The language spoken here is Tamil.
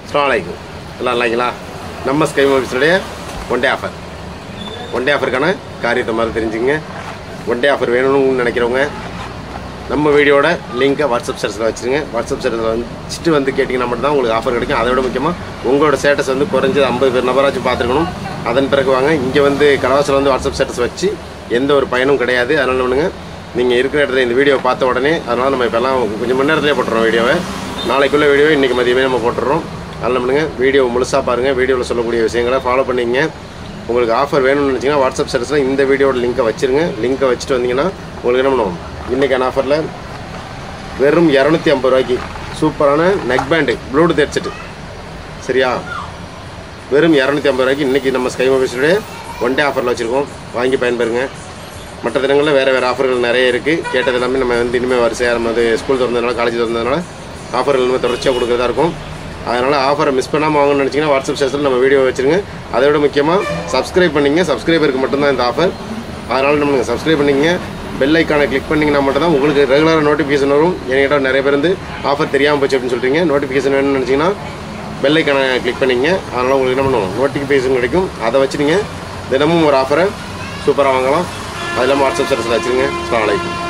அஸ்ஸலாமு அலைக்கும் எல்லாம் நல்லாங்களா நம்ம ஸ்கை மொபைல்ஸுடைய one day offer one day ஆஃபருக்கான காரியத்தை மாதிரி தெரிஞ்சுங்க ஒன் டே ஆஃபர் வேணும்னு நினைக்கிறவங்க நம்ம வீடியோட லிங்கை வாட்ஸ்அப் ஸ்டேட்டஸில் வச்சுருங்க வாட்ஸ்அப் ஸ்டேட்டஸில் வச்சுட்டு வந்து கேட்டிங்கன்னா மட்டும் தான் உங்களுக்கு ஆஃபர் கிடைக்கும் அதை விட முக்கியமாக உங்களோட ஸ்டேட்டஸ் வந்து குறைஞ்சது ஐம்பது பேர் நபராச்சும் பார்த்துருக்கணும் அதன் பிறகு வாங்க இங்கே வந்து கடவாசில் வந்து வாட்ஸ்அப் ஸ்டேட்டஸ் வச்சு எந்த ஒரு பயனும் கிடையாது அதனால் ஒன்றுங்க நீங்கள் இருக்கிற இடத்துல இந்த வீடியோ பார்த்த உடனே அதனால் நம்ம இப்போல்லாம் கொஞ்சம் மணி நேரத்திலே போட்டுறோம் வீடியோவை நாளைக்குள்ள வீடியோவை இன்றைக்கி மதியமே நம்ம போட்டுடுறோம் அதனால் பண்ணுங்க வீடியோ முழுசாக பாருங்கள் வீடியோவில் சொல்லக்கூடிய விஷயங்களை ஃபாலோ பண்ணிங்க உங்களுக்கு ஆஃபர் வேணும்னு நினச்சிங்கன்னா வாட்ஸ்அப் ஸ்டேட்டஸில் இந்த வீடியோட லிங்கை வச்சிருங்க லிங்கை வச்சுட்டு வந்தீங்கன்னா உங்களுக்கு என்ன பண்ணுவோம் இன்றைக்கான ஆஃபரில் வெறும் இரநூத்தி ஐம்பது ரூபாய்க்கு சூப்பரான நெக் பேண்டு ப்ளூடூத் ஹெட்செட்டு சரியா வெறும் இரநூத்தி ஐம்பது ரூபாய்க்கு இன்றைக்கி நம்ம ஸ்கை மொபைல்ஸுடைய ஒன் டே ஆஃபரில் வச்சுருக்கோம் வாங்கி பயன்பெறுங்க மற்ற தினங்களில் வேறு வேறு ஆஃபர்கள் நிறைய இருக்குது கேட்டது எல்லாமே நம்ம வந்து இனிமேல் வரிசையாக நம்ம வந்து ஸ்கூல் திறந்ததுனால காலேஜ் திறந்ததுனால ஆஃபர்கள் இனிமேல் தொடர்ச்சியாக கொடுக்குறதா இருக்கும் அதனால் ஆஃபரை மிஸ் பண்ணாமல் வாங்கணும்னு நினச்சிங்கன்னா வாட்ஸ்அப் ஸ்டேஷனில் நம்ம வீடியோ வச்சுருங்க அதை விட முக்கியமாக சப்ஸ்கிரைப் பண்ணிங்க சப்ஸ்கிரைபருக்கு மட்டும்தான் இந்த ஆஃபர் அதனால் நம்ம சப்ஸ்கிரைப் பண்ணிங்க பெல் ஐக்கானை கிளிக் பண்ணிங்கன்னா மட்டும் தான் உங்களுக்கு ரெகுலராக நோட்டிஃபிகேஷன் வரும் என்கிட்ட நிறைய பேர் வந்து ஆஃபர் தெரியாமல் போச்சு அப்படின்னு சொல்கிறீங்க நோட்டிஃபிகேஷன் வேணும்னு நினச்சிங்கன்னா பெல் ஐக்கானை கிளிக் பண்ணிங்க அதனால் உங்களுக்கு என்ன பண்ணுவோம் நோட்டிஃபிகேஷன் கிடைக்கும் அதை வச்சு நீங்கள் தினமும் ஒரு ஆஃபரை சூப்பராக வாங்கலாம் அது இல்லாமல் வாட்ஸ்அப் சர்வீஸில் வச்சுருங்க அஸ்ஸலாமு அலைக்கும்